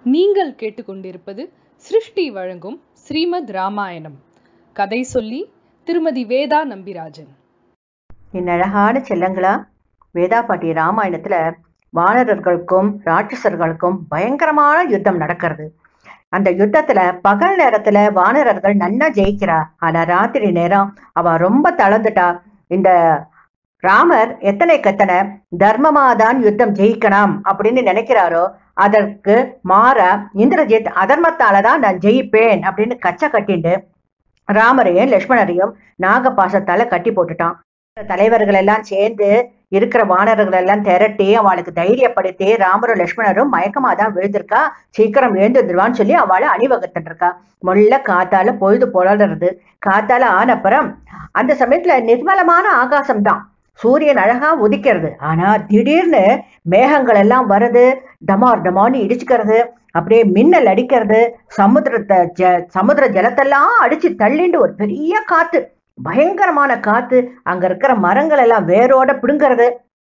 நீங்கள் கேட்டுக்கொண்டிருப்பது சிருஷ்டி வழங்கும் ஸ்ரீமத் ராமாயணம் கதை சொல்லி திருமதி வேதா நம்பிராஜன் என் அழகான செல்லங்களா வேதா பாட்டி ராமாயணத்துல வானரர்களுக்கும் ராட்சசர்களுக்கும் பயங்கரமான யுத்தம் நடக்கிறது அந்த யுத்தத்துல பகல் நேரத்துல வானரர்கள் நன்னா ஜெயிக்கிறா ஆனா ராத்திரி நேரம் அவ ரொம்ப தளர்ந்துட்டா இந்த ராமர் எத்தனை கத்தனை தர்மமாதான் யுத்தம் ஜெயிக்கணும் அப்படின்னு நினைக்கிறாரோ அதற்கு மாறா இந்திரஜித் அதர்மத்தால தான் நான் ஜெயிப்பேன் அப்படின்னு கச்சை கட்டிண்டு ராமரையும் லக்ஷ்மணரையும் நாகபாசத்தால கட்டி போட்டுட்டான் தலைவர்கள் எல்லாம் சேர்ந்து இருக்கிற வானர்கள் எல்லாம் திரட்டி அவளுக்கு தைரியப்படுத்தி ராமரும் லக்ஷ்மணரும் மயக்கமா தான் விழுந்திருக்கா சீக்கிரம் எழுந்துருவான்னு சொல்லி அவளை அணிவகுத்துட்டு இருக்கா முள்ள காத்தால பொழுது புலடுறது காத்தால ஆனப்புறம் அந்த சமயத்துல நிர்மலமான ஆகாசம் தான் சூரியன் அழகா உதிக்கிறது ஆனா திடீர்னு மேகங்கள் எல்லாம் வருது டமார் டமார்னு இடிச்சுக்கிறது அப்படியே மின்னல் அடிக்கிறது சமுத்திரத்தை ஜ சமுத்திர ஜலத்தெல்லாம் அடிச்சு தள்ளிண்டு ஒரு பெரிய காத்து பயங்கரமான காத்து அங்க இருக்கிற மரங்கள் எல்லாம் வேரோட பிடுங்கிறது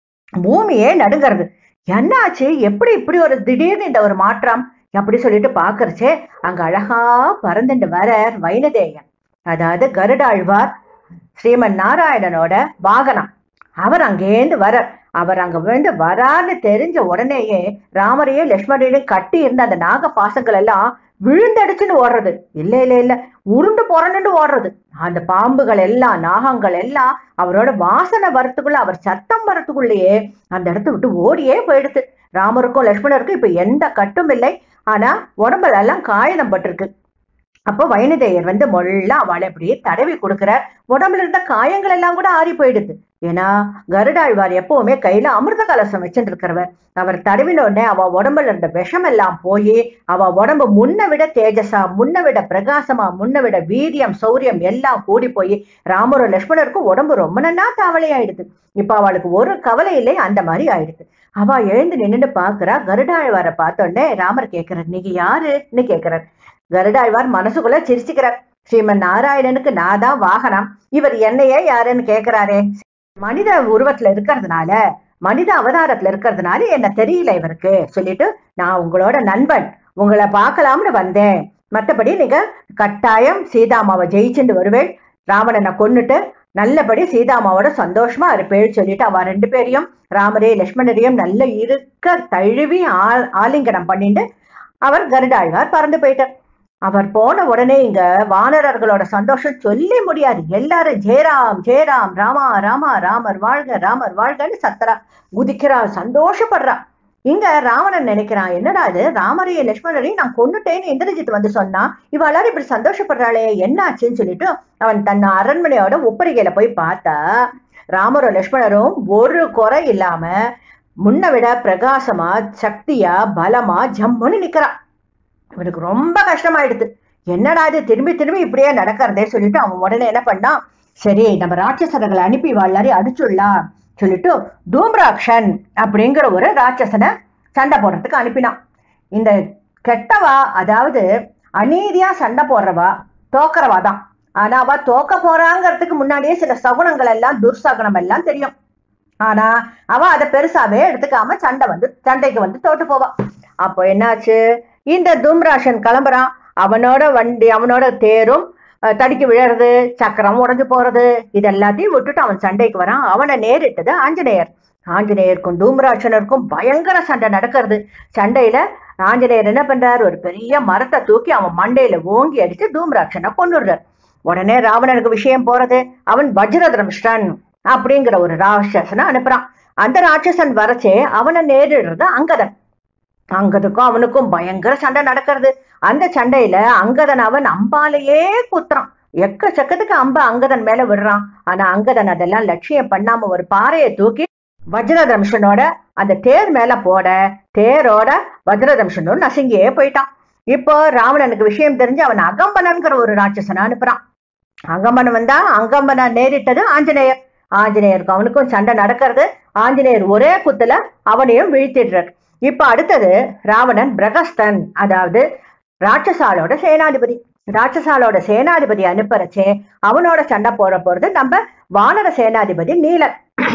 பூமியே நடுங்கிறது என்னாச்சு எப்படி இப்படி ஒரு திடீர்னு இந்த ஒரு மாற்றம் அப்படி சொல்லிட்டு பாக்குறச்சே அங்க அழகா பறந்துட்டு வர வைனதேயன் அதாவது கருடாழ்வார் ஸ்ரீமன் நாராயணனோட வாகனம் அவர் அங்கேருந்து வர அவர் அங்க வந்து வரான்னு தெரிஞ்ச உடனேயே ராமரையும் லக்ஷ்மணையும் கட்டி இருந்த அந்த நாக பாசங்கள் எல்லாம் விழுந்தடிச்சுன்னு ஓடுறது இல்ல இல்ல இல்ல உருண்டு புறண்டுன்னு ஓடுறது அந்த பாம்புகள் எல்லாம் நாகங்கள் எல்லாம் அவரோட வாசனை வரத்துக்குள்ள அவர் சத்தம் வரத்துக்குள்ளேயே அந்த இடத்த விட்டு ஓடியே போயிடுது ராமருக்கும் லக்ஷ்மணருக்கும் இப்ப எந்த கட்டும் இல்லை ஆனா உடம்புல எல்லாம் காயதம் பட்டிருக்கு அப்போ வைணதேயர் வந்து மொள்ள அவளை அப்படியே தடவி கொடுக்கிறார் உடம்புல இருந்த காயங்கள் எல்லாம் கூட ஆறி போயிடுது ஏன்னா கருடாழ்வார் எப்பவுமே கையில அமிர்த கலசம் வச்சுட்டு இருக்கிறவர் அவர் தடவின உடனே அவ உடம்புல இருந்த விஷம் எல்லாம் போய் அவ உடம்பு முன்ன விட தேஜஸா முன்ன விட பிரகாசமா முன்ன விட வீரியம் சௌரியம் எல்லாம் கூடி போய் ராமரும் லக்ஷ்மணருக்கும் உடம்பு ரொம்ப நன்னா தாவளை ஆயிடுது இப்ப அவளுக்கு ஒரு கவலை இல்லை அந்த மாதிரி ஆயிடுது அவ எழுந்து நின்னுட்டு பாக்குறா கருடாழ்வாரை பார்த்தோடனே ராமர் கேட்கிறார் நீங்க யாருன்னு கேட்கிறார் கருடாழ்வார் மனசுக்குள்ள சிரிச்சுக்கிறார் ஸ்ரீமன் நாராயணனுக்கு நான் தான் வாகனம் இவர் என்னையே யாருன்னு கேக்குறாரே மனித உருவத்துல இருக்கிறதுனால மனித அவதாரத்துல இருக்கிறதுனால என்ன தெரியல இவருக்கு சொல்லிட்டு நான் உங்களோட நண்பன் உங்களை பார்க்கலாம்னு வந்தேன் மத்தபடி நீங்க கட்டாயம் சீதாமாவை ஜெயிச்சுட்டு வருவேன் ராவணனை கொன்னுட்டு நல்லபடி சீதாமாவோட சந்தோஷமா இருப்பேள் சொல்லிட்டு அவ ரெண்டு பேரையும் ராமரே லக்ஷ்மணரையும் நல்ல இருக்க தழுவி ஆ- ஆலிங்கனம் பண்ணிட்டு அவர் கருடாழ்வார் பறந்து போயிட்டார் அவர் போன உடனே இங்க வானரர்களோட சந்தோஷம் சொல்லி முடியாது எல்லாரும் ஜெயராம் ஜெயராம் ராமா ராமா ராமர் வாழ்க ராமர் வாழ்கன்னு சத்தரா குதிக்கிறா சந்தோஷப்படுறா இங்க ராவணன் நினைக்கிறான் என்னடா இது ராமரையும் லட்சுமணரையும் நான் கொன்னுட்டேன்னு இந்திரஜித் வந்து சொன்னா இவ எல்லாரும் இப்படி சந்தோஷப்படுறாளே என்னாச்சுன்னு சொல்லிட்டு அவன் தன் அரண்மனையோட உப்பரிகையில போய் பார்த்தா ராமரும் லட்சுமணரும் ஒரு குறை இல்லாம முன்ன விட பிரகாசமா சக்தியா பலமா ஜம்முன்னு நிக்கிறான் இவனுக்கு ரொம்ப கஷ்டமாயிடுது என்னடா இது திரும்பி திரும்பி இப்படியே நடக்கிறதே சொல்லிட்டு அவன் உடனே என்ன பண்ணான் சரி நம்ம ராட்சசர்களை அனுப்பி எல்லாரையும் அடிச்சுடலாம் சொல்லிட்டு தூம்ராக்ஷன் அப்படிங்கிற ஒரு ராட்சசனை சண்டை போடுறதுக்கு அனுப்பினான் இந்த கெட்டவா அதாவது அநீதியா சண்டை போடுறவா தோக்கறவா தான் ஆனா அவ தோக்க போறாங்கிறதுக்கு முன்னாடியே சில சகுனங்கள் எல்லாம் துர்சகுனம் எல்லாம் தெரியும் ஆனா அவ அதை பெருசாவே எடுத்துக்காம சண்டை வந்து சண்டைக்கு வந்து தோட்டு போவா அப்போ என்னாச்சு இந்த தும்ராஷன் கிளம்புறான் அவனோட வண்டி அவனோட தேரும் அஹ், தடுக்கி விழறது சக்கரம் உடைஞ்சு போறது இது எல்லாத்தையும் விட்டுட்டு அவன் சண்டைக்கு வரான் அவனை நேரிட்டது ஆஞ்சநேயர் ஆஞ்சநேயருக்கும் தூம்ராட்சனருக்கும் பயங்கர சண்டை நடக்கிறது சண்டையில ஆஞ்சநேயர் என்ன பண்றாரு ஒரு பெரிய மரத்தை தூக்கி அவன் மண்டையில ஓங்கி அடிச்சு தூம்ராட்சனை கொன்னுடுறார் உடனே ராவணனுக்கு விஷயம் போறது அவன் வஜ்ரதரம்ஷ்டன் அப்படிங்கிற ஒரு ராட்சசனை அனுப்புறான் அந்த ராட்சசன் வரச்சே அவனை நேரிடுறது அங்கதன் அங்கதுக்கும் அவனுக்கும் பயங்கர சண்டை நடக்கிறது அந்த சண்டையில அங்கதன் அவன் அம்பாலேயே குத்துறான் எக்கச்சக்கத்துக்கு அம்ப அங்கதன் மேல விடுறான் ஆனா அங்கதன் அதெல்லாம் லட்சியம் பண்ணாம ஒரு பாறையை தூக்கி வஜ்ரதம்ஷனோட அந்த தேர் மேல போட தேரோட வஜ்ரதம்ஷனும் நசுங்கியே போயிட்டான் இப்போ ராவணனுக்கு விஷயம் தெரிஞ்சு அவன் அகம்பனன்கிற ஒரு ராட்சசனை அனுப்புறான் அங்கம்பன் வந்தா அங்கம்பனை நேரிட்டது ஆஞ்சநேயர் ஆஞ்சநேயருக்கு அவனுக்கும் சண்டை நடக்கிறது ஆஞ்சநேயர் ஒரே குத்துல அவனையும் வீழ்த்திடுறார் இப்ப அடுத்தது ராவணன் பிரகஸ்தன் அதாவது ராட்சசாலோட சேனாதிபதி ராட்சசாலோட சேனாதிபதி அனுப்புறச்சே அவனோட சண்டை போட போறது நம்ம வானர சேனாதிபதி நீலன்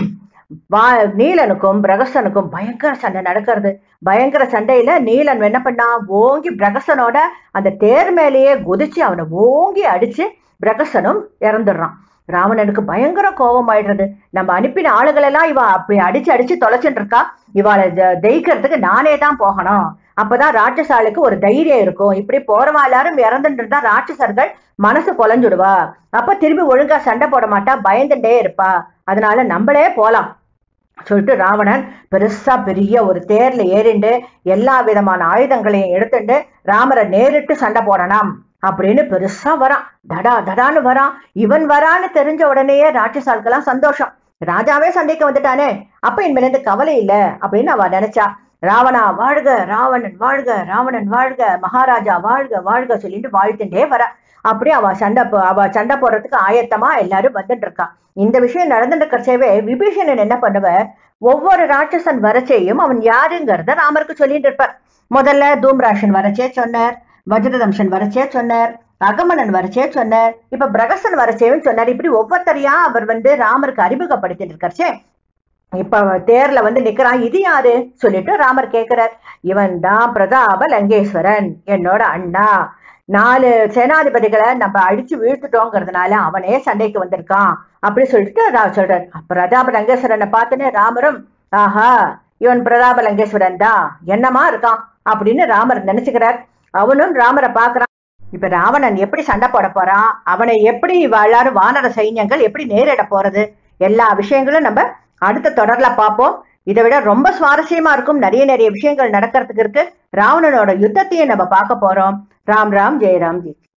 வா நீலனுக்கும் பிரகசனுக்கும் பயங்கர சண்டை நடக்கிறது பயங்கர சண்டையில நீலன் என்ன பண்ணா ஓங்கி பிரகசனோட அந்த தேர் மேலேயே குதிச்சு அவனை ஓங்கி அடிச்சு பிரகசனும் இறந்துடுறான் ராவணனுக்கு பயங்கர கோபம் ஆயிடுறது நம்ம அனுப்பின ஆளுகள் எல்லாம் இவ அப்படி அடிச்சு அடிச்சு தொலைச்சுட்டு இருக்கா இவாளை ஜெ- ஜெயிக்கிறதுக்கு நானே தான் போகணும் அப்பதான் ராட்சசாளுக்கு ஒரு தைரியம் இருக்கும் இப்படி போறவா எல்லாரும் இறந்துட்டு இருந்தா ராட்சசர்கள் மனசு குலைஞ்சுடுவா அப்ப திரும்பி ஒழுங்கா சண்டை போட மாட்டா பயந்துட்டே இருப்பா அதனால நம்மளே போலாம் சொல்லிட்டு ராவணன் பெருசா பெரிய ஒரு தேர்ல ஏறிண்டு எல்லா விதமான ஆயுதங்களையும் எடுத்துட்டு ராமரை நேரிட்டு சண்டை போடணும் அப்படின்னு பெருசா வரான் தடா தடான்னு வரான் இவன் வரான்னு தெரிஞ்ச உடனேயே ராட்சசால்கெல்லாம் சந்தோஷம் ராஜாவே சண்டைக்கு வந்துட்டானே அப்ப இனிமேல இருந்து கவலை இல்ல அப்படின்னு அவ நினைச்சா ராவணா வாழ்க ராவணன் வாழ்க ராவணன் வாழ்க மகாராஜா வாழ்க வாழ்க சொல்லிட்டு வாழ்த்துட்டே வரா அப்படியே அவ சண்டை போ- அவ சண்டை போடுறதுக்கு ஆயத்தமா எல்லாரும் வந்துட்டு இருக்கா இந்த விஷயம் நடந்துட்டு இருக்கச்சேவே விபீஷணன் என்ன பண்ணுவ ஒவ்வொரு ராட்சசன் வரச்சேயும் அவன் யாருங்கிறத ராமருக்கு சொல்லிட்டு இருப்பார் முதல்ல தூம்ராஷன் வரச்சே சொன்னார் வஜ்ரதம்சன் வரச்சே சொன்னார் அகமனன் வரச்சே சொன்னார் இப்ப பிரகசன் வரச்சேவும் சொன்னார் இப்படி ஒவ்வொருத்தரையா அவர் வந்து ராமருக்கு அறிமுகப்படுத்திட்டு இருக்காச்சே இப்ப அவன் தேர்ல வந்து நிக்கிறான் இது யாரு சொல்லிட்டு ராமர் கேக்குறார் இவன் தான் பிரதாப லங்கேஸ்வரன் என்னோட அண்ணா நாலு சேனாதிபதிகளை நம்ம அடிச்சு வீழ்த்துட்டோங்கிறதுனால அவனே சண்டைக்கு வந்திருக்கான் அப்படி சொல்லிட்டு ரா- சொல்றார் பிரதாப லங்கேஸ்வரனை பார்த்துன்னு ராமரும் ஆஹா இவன் பிரதாப லங்கேஸ்வரன் தான் என்னமா இருக்கான் அப்படின்னு ராமர் நினைச்சுக்கிறார் அவனும் ராமரை பார்க்கறான் இப்ப ராவணன் எப்படி சண்டை போட போறான் அவனை எப்படி இவ எல்லாரும் வானர சைன்யங்கள் எப்படி நேரிட போறது எல்லா விஷயங்களும் நம்ம அடுத்த தொடர்ல பார்ப்போம் இதை விட ரொம்ப சுவாரஸ்யமா இருக்கும் நிறைய நிறைய விஷயங்கள் நடக்கிறதுக்கு இருக்கு ராவணனோட யுத்தத்தையும் நம்ம பார்க்க போறோம் ராம் ராம் ஜெயராம் ஜி